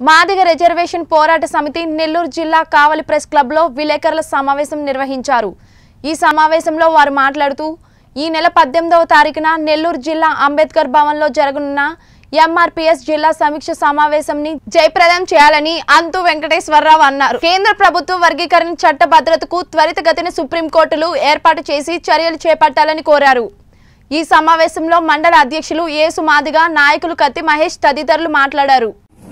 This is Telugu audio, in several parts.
మాదిగ రిజర్వేషన్ పోరాట సమితి నెల్లూరు జిల్లా కావలి ప్రెస్ క్లబ్లో విలేకరుల సమావేశం నిర్వహించారు ఈ సమావేశంలో వారు మాట్లాడుతూ ఈ నెల పద్దెనిమిదవ తారీఖున నెల్లూరు జిల్లా అంబేద్కర్ భవన్లో జరగనున్న ఎంఆర్పీఎస్ జిల్లా సమీక్ష సమావేశంని జయప్రదం చేయాలని అంతు వెంకటేశ్వరరావు అన్నారు కేంద్ర ప్రభుత్వ వర్గీకరణ చట్ట భద్రతకు త్వరితగతిన సుప్రీంకోర్టులు ఏర్పాటు చేసి చర్యలు చేపట్టాలని కోరారు ఈ సమావేశంలో మండల అధ్యక్షులు యేసు మాదిగా నాయకులు కత్తి మహేష్ తదితరులు మాట్లాడారు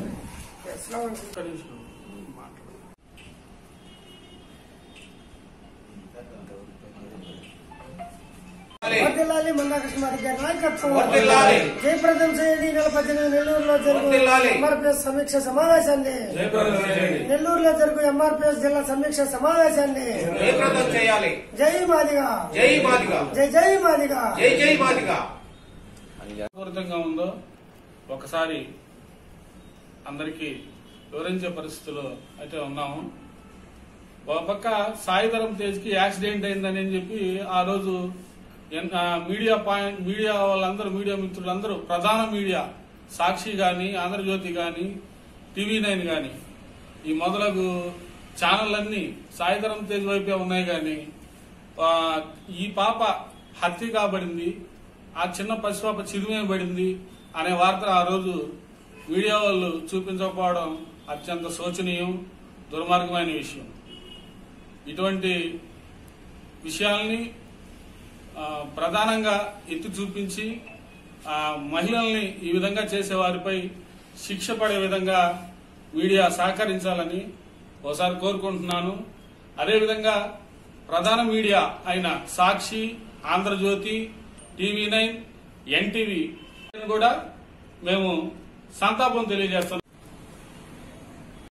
వర్ధిల్లాలి మందాకృష్ణ గారి నాయకత్వం వర్ధిల్లాలి. జయప్రదం చేయండి నెల పద్దెనిమిది నెల్లూరులో జరుగు వర్ధిల్లాలి. ఎంఆర్పీఎస్ సమీక్ష సమావేశాన్ని జయప్రదం చేయండి నెల్లూరులో జరుగు ఎంఆర్పీఎస్ జిల్లా సమీక్ష సమావేశాన్ని జయప్రదం చేయాలి జై మాదిగా జై మాదిగా జై జై మాదిగా జై జై మాదిగా పూరితంగా ఉందో ఒకసారి అందరికీ వివరించే పరిస్థితిలో అయితే ఉన్నాము ఒక పక్క సాయిధరం తేజ్కి యాక్సిడెంట్ అయిందని చెప్పి ఆ రోజు ఎన్- ఆ మీడియా పాయింట్ మీడియా వాళ్ళందరూ మీడియా మిత్రులందరూ ప్రధాన మీడియా సాక్షి గాని ఆంధ్రజ్యోతి గాని టీవీ నైన్ గాని ఈ మొదలగు ఛానళ్ళన్నీ సాయిధరం తేజ్ వైపే ఉన్నాయి కానీ ఈ పాప హత్య కాబడింది ఆ చిన్న పసిపాప చిరుమేయబడింది అనే వార్త ఆ రోజు మీడియా వాళ్ళు చూపించకపోవడం అత్యంత శోచనీయం దుర్మార్గమైన విషయం ఇటువంటి విషయాల్ని ఆ, ప్రధానంగా ఎత్తి చూపించి ఆ, మహిళల్ని ఈ విధంగా చేసే వారిపై శిక్ష పడే విధంగా మీడియా సహకరించాలని ఒకసారి కోరుకుంటున్నాను అదేవిధంగా ప్రధాన మీడియా అయిన Sakshi Andhra Jyothy TV nine NTV కూడా మేము సంతాపం తెలియజేస్తున్నాం